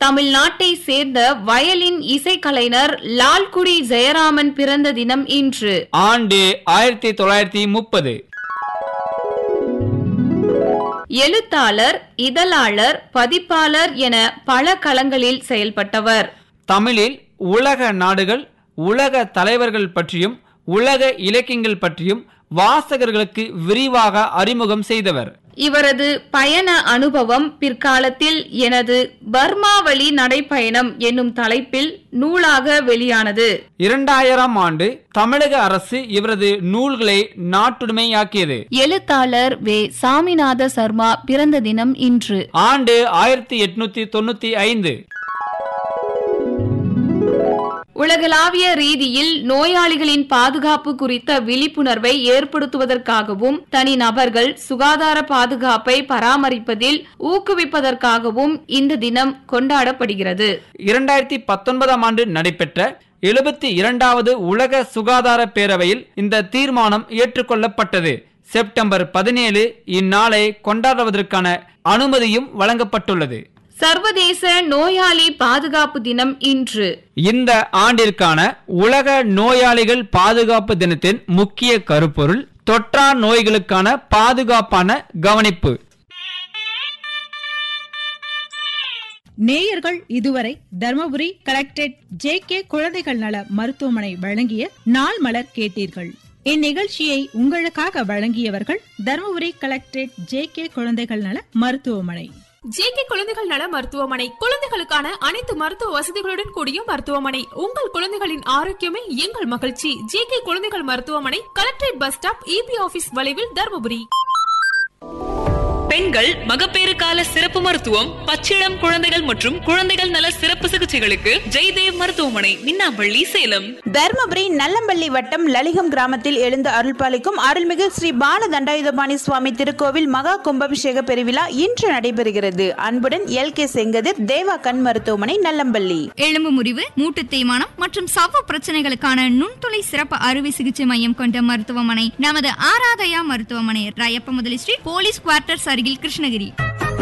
தமிழ்நாட்டை சேர்ந்த வயலின் இசைக்கலைஞர் லால்குடி ஜெயராமன் பிறந்த தினம் இன்று ஆண்டு ஆயிரத்தி தொள்ளாயிரத்தி முப்பது எழுத்தாளர் இதழாளர் பதிப்பாளர் என பல களங்களில் செயல்பட்டவர் தமிழில் உலக நாடுகள் உலக தலைவர்கள் பற்றியும் உலக இலக்கியங்கள் பற்றியும் வாசகர்களுக்கு விரிவாக அறிமுகம் செய்தவர் இவரது பயண அனுபவம் பிற்காலத்தில் எனது பர்மாவளி நடைப்பயணம் என்னும் தலைப்பில் நூலாக வெளியானது இரண்டாயிரம் ஆண்டு தமிழக அரசு இவரது நூல்களை நாட்டுடைமையாக்கியது எழுத்தாளர் வே சாமிநாத சர்மா பிறந்த தினம் இன்று ஆண்டு ஆயிரத்தி எட்நூத்தி தொண்ணூத்தி ஐந்து உலகளாவிய ரீதியில் நோயாளிகளின் பாதுகாப்பு குறித்த விழிப்புணர்வை ஏற்படுத்துவதற்காகவும் தனிநபர்கள் சுகாதார பாதுகாப்பை பராமரிப்பதில் ஊக்குவிப்பதற்காகவும் இந்த தினம் கொண்டாடப்படுகிறது இரண்டாயிரத்தி பத்தொன்பதாம் ஆண்டு நடைபெற்ற எழுபத்தி இரண்டாவது உலக சுகாதார பேரவையில் இந்த தீர்மானம் ஏற்றுக்கொள்ளப்பட்டது செப்டம்பர் பதினேழு இந்நாளை கொண்டாடுவதற்கான அனுமதியும் வழங்கப்பட்டுள்ளது சர்வதேச நோயாளி பாதுகாப்பு தினம் இன்று இந்த ஆண்டிற்கான உலக நோயாளிகள் பாதுகாப்பு தினத்தின் முக்கிய கருப்பொருள் தொற்றா நோய்களுக்கான பாதுகாப்பான கவனிப்பு நேயர்கள் இதுவரை தர்மபுரி கலெக்டரேட் ஜே கே குழந்தைகள் நல மருத்துவமனை வழங்கிய நாள் மலர் கேட்டீர்கள் இந்நிகழ்ச்சியை உங்களுக்காக வழங்கியவர்கள் தர்மபுரி கலெக்டரேட் ஜே கே குழந்தைகள் நல மருத்துவமனை ஜேகே குழந்தைகள் நல மருத்துவமனை குழந்தைகளுக்கான அனைத்து மருத்துவ வசதிகளுடன் கூடிய மருத்துவமனை உங்கள் குழந்தைகளின் ஆரோக்கியமே எங்கள் மகிழ்ச்சி ஜேகே குழந்தைகள் மருத்துவமனை collectorate bus stop EB office வளைவில் தருமபுரி பெண்கள் மகப்பேறு கால சிறப்பு மருத்துவம் பச்சிளம் குழந்தைகள் மற்றும் குழந்தைகள் நல சிறப்பு சிகிச்சைகளுக்கு ஜெய்தேவ் மருத்துவமனை மின்னாம்பள்ளி சேலம் தர்மபுரி நல்லம்பள்ளி வட்டம் லலிகம் கிராமத்தில் எழுந்து அருள்பாலிக்கும் அருள்மிகு ஸ்ரீ பால தண்டாயுதபாணி சுவாமி திருக்கோவில் மகா கும்பாபிஷேக பெருவிழா இன்று நடைபெறுகிறது அன்புடன் எல் கே செங்கதிர் தேவா கண் மருத்துவமனை நல்லம்பள்ளி எலும்பு முறிவு மூட்டு தேய்மானம் மற்றும் சவ்வு பிரச்சனைகளுக்கான நுண்துளை சிறப்பு அறுவை சிகிச்சை மையம் கொண்ட மருத்துவமனை நமது ஆராதயா மருத்துவமனை ராயப்ப முதலி ஸ்ட்ரீட் போலீஸ் குவார்ட்டர்ஸ் அருகில் கிருஷ்ணகிரி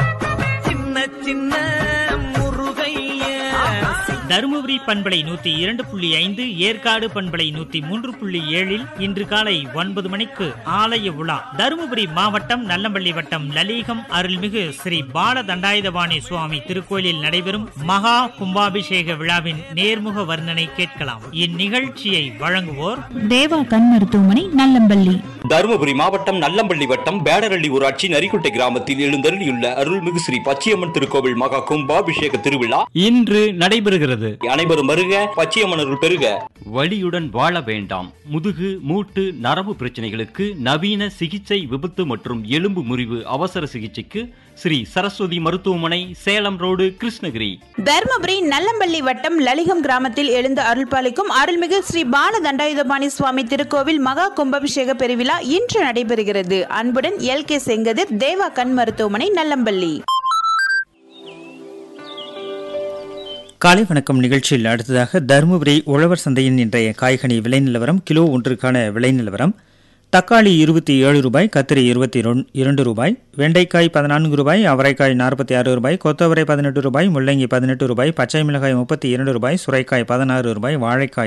தருமபுரி பண்பலை நூத்தி இரண்டு புள்ளி ஐந்து ஏற்காடு பண்பலை நூத்தி மூன்று புள்ளி ஏழில் இன்று காலை ஒன்பது மணிக்கு ஆலய உலா தருமபுரி மாவட்டம் நல்லம்பள்ளி வட்டம் லலீகம் அருள்மிகு ஸ்ரீ பால தண்டாயுதபாணி சுவாமி திருக்கோயிலில் நடைபெறும் மகா கும்பாபிஷேக விழாவின் நேர்முக வர்ணனை கேட்கலாம் இந்நிகழ்ச்சியை வழங்குவோர் தேவா கண் மருத்துவமனை நல்லம்பள்ளி தருமபுரி மாவட்டம் நல்லம்பள்ளி வட்டம் பேடரள்ளி ஊராட்சி நரிக்குட்டை கிராமத்தில் எழுந்தருளியுள்ள அருள்மிகு ஸ்ரீ பச்சையம்மன் திருக்கோவில் மகா கும்பாபிஷேக திருவிழா இன்று நடைபெறுகிறது அனைவரும் வருக பச்சையம்மன் அருள் பெருக வலியுடன் வாழ வேண்டாம் முதுகு மூட்டு நரம்பு பிரச்சனைகளுக்கு நவீன சிகிச்சை விபத்து மற்றும் எலும்பு முறிவு அவசர சிகிச்சைக்கு ஸ்ரீ சரஸ்வதி மருத்துவமனை சேலம் ரோடு கிருஷ்ணகிரி தர்மபுரி நல்லம்பள்ளி வட்டம் லலிகம் கிராமத்தில் எழுந்து அருள்பாலிக்கும் அருள்மிகு ஸ்ரீ பால தண்டாயுதபாணி சுவாமி திருக்கோவில் மகா கும்பாபிஷேக பெருவிழா இன்று நடைபெறுகிறது அன்புடன் எல் கே செங்கதிர் தேவா கண் மருத்துவமனை நல்லம்பள்ளி காலை வணக்கம் நிகழ்ச்சியில் அடுத்ததாக தருமபுரி உழவர் சந்தையின் இன்றைய காய்கனி விலை நிலவரம் கிலோ ஒன்றுக்கான விலை நிலவரம் தக்காளி இருபத்தி ஏழு ரூபாய் கத்திரி இருபத்தி இரண்டு ரூபாய் வெண்டைக்காய் பதினான்கு ரூபாய் அவரைக்காய் நாற்பத்தி ஆறு ரூபாய் கொத்தவரை பதினெட்டு ரூபாய் முள்ளங்கி பதினெட்டு ரூபாய் பச்சை மிளகாய் முப்பத்தி இரண்டு ரூபாய் சுரைக்காய் பதினாறு ரூபாய் வாழைக்காய்